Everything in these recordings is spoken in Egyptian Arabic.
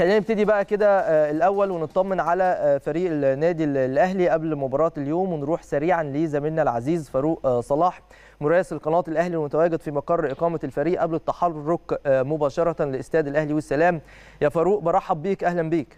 خلينا نبتدي بقى كده آه، الاول ونطمن على آه، فريق النادي الاهلي قبل مباراه اليوم ونروح سريعا لزميلنا العزيز فاروق آه، صلاح مراسل قناه الاهلي المتواجد في مقر اقامه الفريق قبل التحرك آه، مباشره لاستاد الاهلي والسلام يا فاروق برحب بيك اهلا بيك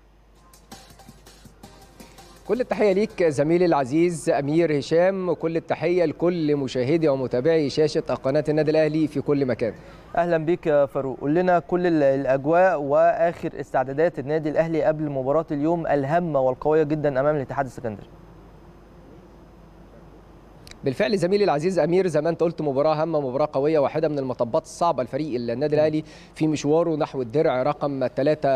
كل التحية ليك زميلي العزيز أمير هشام وكل التحية لكل مشاهدي ومتابعي شاشة قناة النادي الأهلي في كل مكان اهلا بيك يا فاروق قول لنا كل ال- الاجواء واخر استعدادات النادي الاهلي قبل مباراه اليوم الهامه والقويه جدا امام الاتحاد السكندري بالفعل زميلي العزيز امير زي ما انت قلت مباراه هامه مباراه قويه واحده من المطبات الصعبه لفريق النادي الاهلي في مشواره نحو الدرع رقم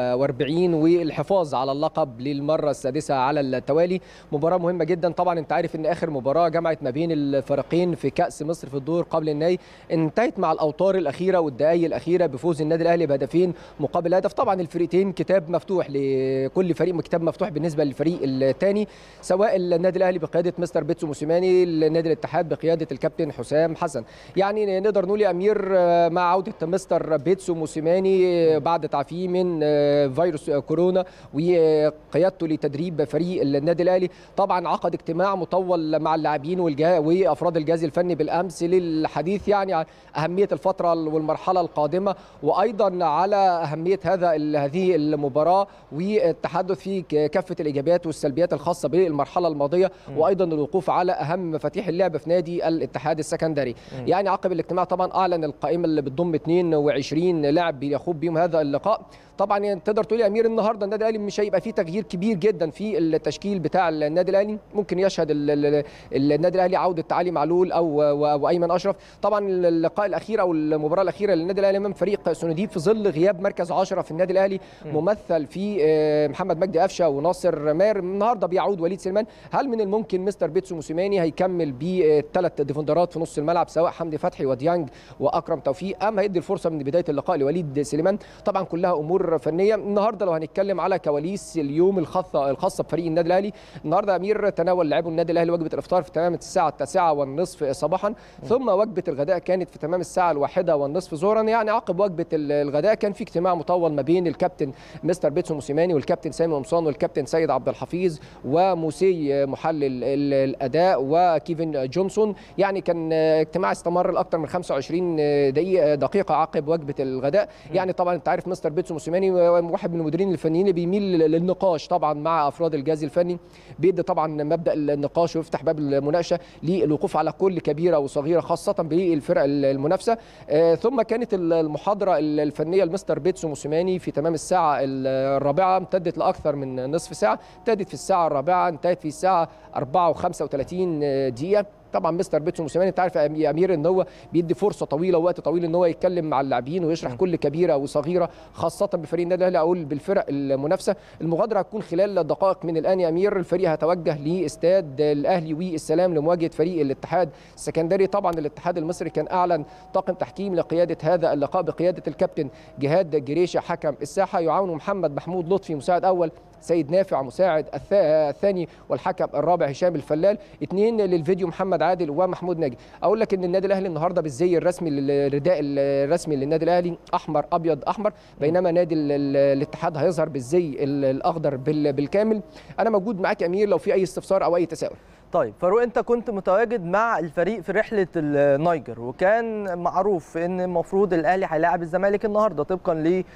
43 والحفاظ على اللقب للمره السادسه على التوالي مباراه مهمه جدا طبعا انت عارف ان اخر مباراه جمعت ما بين الفريقين في كاس مصر في الدور قبل النهائي انتهت مع الاوتار الاخيره والدقائق الاخيره بفوز النادي الاهلي بهدفين مقابل هدف طبعا الفريقين كتاب مفتوح لكل فريق كتاب مفتوح بالنسبه للفريق الثاني سواء النادي الاهلي بقياده مستر بيتسو موسيماني النادي الاتحاد بقياده الكابتن حسام حسن يعني نقدر نقول يا امير آه، مع عوده مستر بيتسو موسيماني آه، بعد تعافيه من آه، فيروس كورونا وقيادته لتدريب فريق النادي الاهلي طبعا عقد اجتماع مطول مع اللاعبين والجهاز وافراد الجهاز الفني بالامس للحديث يعني عن اهميه الفتره والمرحله القادمه وايضا على اهميه هذا ال- هذه المباراه والتحدث في ك- كافه الايجابيات والسلبيات الخاصه بالمرحله الماضيه وايضا الوقوف على اهم مفاتيح اللعب في نادي الاتحاد السكندري يعني عقب الاجتماع طبعا اعلن القائمه اللي بتضم 22 لاعب بيخوض بيهم هذا اللقاء طبعا يعني تقدر تقول يا امير النهارده النادي الاهلي مش هيبقى فيه تغيير كبير جدا في التشكيل بتاع النادي الاهلي ممكن يشهد ال- ال- النادي الاهلي عوده علي معلول او او ايمن اشرف طبعا اللقاء الاخير او المباراه الاخيره للنادي الاهلي امام فريق سنديب في ظل غياب مركز 10 في النادي الاهلي ممثل في آه، محمد مجدي قفشه وناصر ماهر النهارده بيعود وليد سليمان هل من الممكن مستر بيتسو موسيماني هيكمل بثلاث ديفندرات في نص الملعب سواء حمدي فتحي وديانج واكرم توفيق ام هيدي الفرصه من بدايه اللقاء لوليد سليمان طبعا كلها امور فنيه النهارده لو هنتكلم على كواليس اليوم الخاصه الخاصه بفريق النادي الاهلي النهارده امير تناول لاعبو النادي الاهلي وجبه الافطار في تمام الساعه التاسعة والنصف صباحا ثم وجبه الغداء كانت في تمام الساعه الواحدة والنصف ظهرا يعني عقب وجبه ال- الغداء كان في اجتماع مطول ما بين الكابتن مستر بيتسو موسيماني والكابتن سامي قمصان والكابتن سيد عبد الحفيظ وموسي محلل ال- الاداء وكيفن جونسون يعني كان اجتماع استمر لاكثر من 25 دقيقه دقيقه عقب وجبه الغداء يعني طبعا انت عارف مستر بيتسو موسيماني واحد من المديرين الفنيين اللي بيميل للنقاش طبعا مع افراد الجهاز الفني بيدي طبعا مبدا النقاش ويفتح باب المناقشه للوقوف على كل كبيره وصغيره خاصه بالفرق المنافسه آه، ثم كانت المحاضره الفنيه لمستر بيتسو موسيماني في تمام الساعه الرابعه امتدت لاكثر من نصف ساعه ابتدت في الساعه الرابعه انتهت في الساعه 4 و35 دقيقه طبعا مستر بيتسو موسيماني انت عارف يا امير ان هو بيدي فرصه طويله ووقت طويل ان هو يتكلم مع اللاعبين ويشرح كل كبيره وصغيره خاصه بفريق النادي الاهلي او بالفرق المنافسه المغادره هتكون خلال دقائق من الان يا امير الفريق هيتوجه لاستاد الاهلي والسلام لمواجهه فريق الاتحاد السكندري طبعا الاتحاد المصري كان اعلن طاقم تحكيم لقياده هذا اللقاء بقياده الكابتن جهاد جريشه حكم الساحه يعاون محمد محمود لطفي مساعد اول سيد نافع مساعد الثا- الثاني والحكم الرابع هشام الفلال اثنين للفيديو محمد عادل ومحمود ناجي اقول لك ان النادي الاهلي النهارده بالزي الرسمي الرداء الرسمي للنادي الاهلي احمر ابيض احمر بينما نادي ال- ال- الاتحاد هيظهر بالزي ال- الاخضر بال- بالكامل انا موجود معاك يا امير لو في اي استفسار او اي تساؤل طيب فاروق انت كنت متواجد مع الفريق في رحله النيجر وكان معروف ان المفروض الاهلي هيلاعب الزمالك النهارده طبقا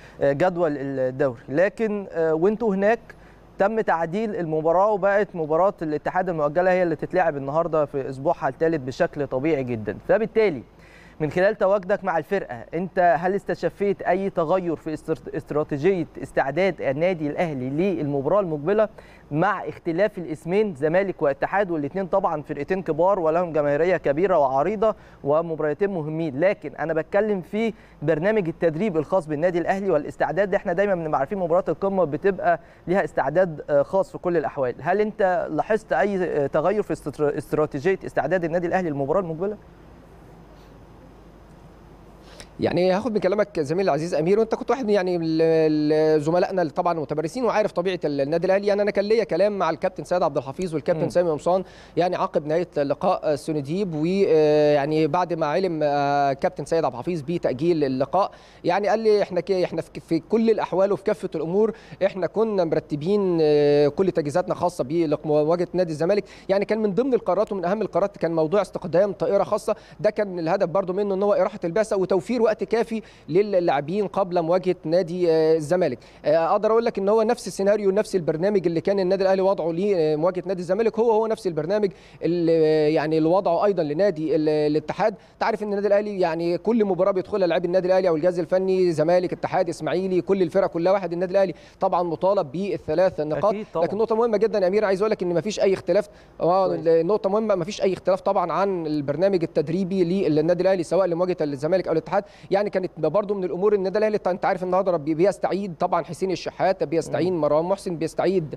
لجدول الدوري لكن آه، وانتوا هناك تم تعديل المباراه وبقت مباراه الاتحاد المؤجله هي اللي تتلعب النهارده في اسبوعها الثالث بشكل طبيعي جدا فبالتالي من خلال تواجدك مع الفرقه انت هل استشفيت اي تغير في استر- استراتيجيه استعداد النادي الاهلي للمباراه المقبله مع اختلاف الاسمين زمالك واتحاد والاثنين طبعا فرقتين كبار ولهم جماهيريه كبيره وعريضه ومباراتين مهمين لكن انا بتكلم في برنامج التدريب الخاص بالنادي الاهلي والاستعداد احنا دايما بنبقى عارفين مباراه القمه بتبقى ليها استعداد آه، خاص في كل الاحوال هل انت لاحظت اي آه، تغير في استر- استراتيجيه استعداد النادي الاهلي للمباراه المقبله يعني هاخد من كلامك زميلي العزيز امير وانت كنت واحد يعني من ال- ال- زملائنا طبعا المتمرسين وعارف طبيعه النادي الاهلي يعني انا كان ليا كلام مع الكابتن سيد عبد الحفيظ والكابتن مم. سامي قمصان يعني عقب نهايه لقاء سونيديب ويعني بعد ما علم آه، كابتن سيد عبد الحفيظ بتاجيل اللقاء يعني قال لي احنا كي احنا في- في كل الاحوال وفي كافه الامور احنا كنا مرتبين آه، كل تجهيزاتنا خاصه بمواجهه نادي الزمالك يعني كان من ضمن القرارات ومن اهم القرارات كان موضوع استخدام طائره خاصه ده كان الهدف برضو منه ان هو اراحه البعثه وتوفير وقت كافي للاعبين قبل مواجهه نادي آه، الزمالك آه، اقدر اقول لك ان هو نفس السيناريو نفس البرنامج اللي كان النادي الاهلي وضعه لمواجهه نادي الزمالك هو هو نفس البرنامج اللي آه، يعني اللي وضعه ايضا لنادي ال- الاتحاد تعرف ان النادي الاهلي يعني كل مباراه بيدخلها لاعبي النادي الاهلي او الجهاز الفني زمالك اتحاد اسماعيلي كل الفرق كلها واحد النادي الاهلي طبعا مطالب بالثلاث نقاط أكيد طبعاً. لكن نقطه مهمه جدا يا امير عايز اقول لك ان مفيش اي اختلاف اه كويس. نقطه مهمه مفيش اي اختلاف طبعا عن البرنامج التدريبي للنادي الاهلي سواء لمواجهه الزمالك او الاتحاد يعني كانت برضو من الامور النادي الاهلي انت عارف النهارده بي- بيستعيد طبعا حسين الشحات بيستعين مروان محسن بيستعيد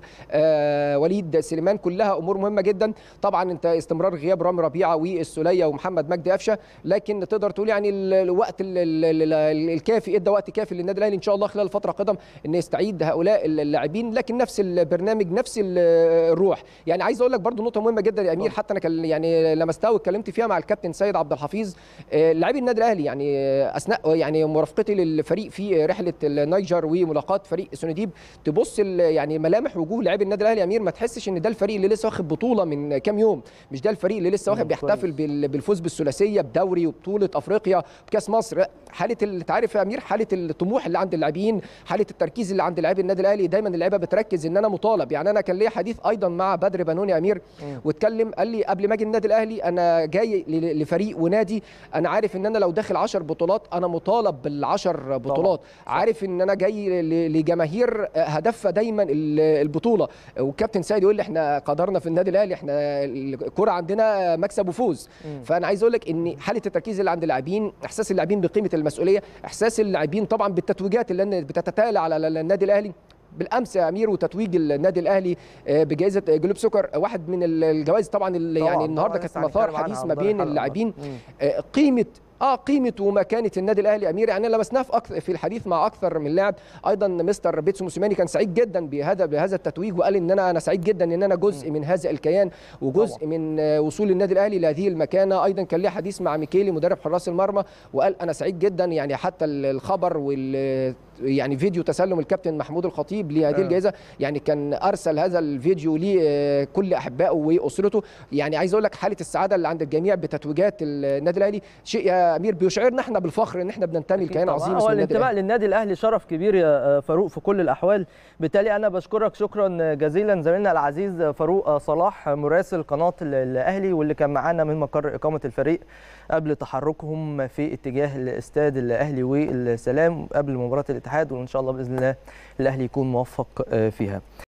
آه وليد سليمان كلها امور مهمه جدا طبعا انت استمرار غياب رامي ربيعه والسوليه ومحمد مجدي قفشه لكن تقدر تقول يعني ال- الوقت ال- ال- ال- ال- الكافي ادى وقت كافي للنادي الاهلي ان شاء الله خلال فتره قدم ان يستعيد هؤلاء اللاعبين لكن نفس البرنامج نفس ال- الروح يعني عايز اقول لك برضو نقطه مهمه جدا يا امير حتى انا كان يعني لمستها واتكلمت فيها مع الكابتن سيد عبد الحفيظ آه، لاعبي النادي الاهلي يعني آه، اثناء يعني مرافقتي للفريق في رحله النيجر وملاقاه فريق سونيديب تبص ال- يعني ملامح وجوه لاعبي النادي الاهلي يا امير ما تحسش ان ده الفريق اللي لسه واخد بطوله من كام يوم مش ده الفريق اللي لسه واخد مم، بيحتفل كويس. بال- بالفوز بالثلاثيه بدوري وبطوله افريقيا بكاس مصر حاله ال- انت عارف يا امير حاله الطموح اللي عند اللاعبين حاله التركيز اللي عند لاعبي النادي الاهلي دايما اللعيبه بتركز ان انا مطالب يعني انا كان ليا حديث ايضا مع بدر بنون يا امير مم. واتكلم قال لي قبل ما اجي النادي الاهلي انا جاي ل- لفريق ونادي انا عارف ان انا لو داخل 10 بطولات انا مطالب بالعشر بطولات عارف ان انا جاي ل- لجماهير هدفها دايما ال- البطوله والكابتن سيد يقول لي احنا قدرنا في النادي الاهلي احنا الكره عندنا مكسب وفوز مم. فانا عايز اقول لك ان حاله التركيز اللي عند اللاعبين احساس اللاعبين بقيمه المسؤوليه احساس اللاعبين طبعا بالتتويجات اللي بتتتالى على النادي الاهلي بالامس يا امير وتتويج النادي الاهلي آه، بجائزه جلوب سكر واحد من الجوائز طبعا اللي طبعاً، يعني النهارده طبعاً كانت لسه مثار هنتكلم عنها حديث على ما مدار بين الحلقة اللاعبين مم. آه، قيمه اه قيمه ومكانه النادي الاهلي يا امير يعني لمسناه في أكثر في الحديث مع اكثر من لاعب ايضا مستر بيتسو موسيماني كان سعيد جدا بهذا بهذا التتويج وقال ان انا انا سعيد جدا ان انا جزء من هذا الكيان وجزء طبعاً. من آه، وصول النادي الاهلي لهذه المكانه ايضا كان ليه حديث مع ميكيلي مدرب حراس المرمى وقال انا سعيد جدا يعني حتى ال- الخبر وال يعني فيديو تسلم الكابتن محمود الخطيب لهذه آه. الجائزه يعني كان ارسل هذا الفيديو لكل احبائه واسرته يعني عايز اقول لك حاله السعاده اللي عند الجميع بتتويجات النادي الاهلي شيء يا امير بيشعرنا احنا بالفخر ان احنا بننتمي أكيد لكيان طبعاً. عظيم هو اسمه النادي الانتماء الاهلي للنادي الاهلي شرف كبير يا فاروق في كل الاحوال بالتالي انا بشكرك شكرا جزيلا زميلنا العزيز فاروق صلاح مراسل قناه ال- الاهلي واللي كان معانا من مقر اقامه الفريق قبل تحركهم في اتجاه الاستاد الاهلي والسلام قبل مباراه الاتحاد وان شاء الله باذن الله الاهلي يكون موفق آه، فيها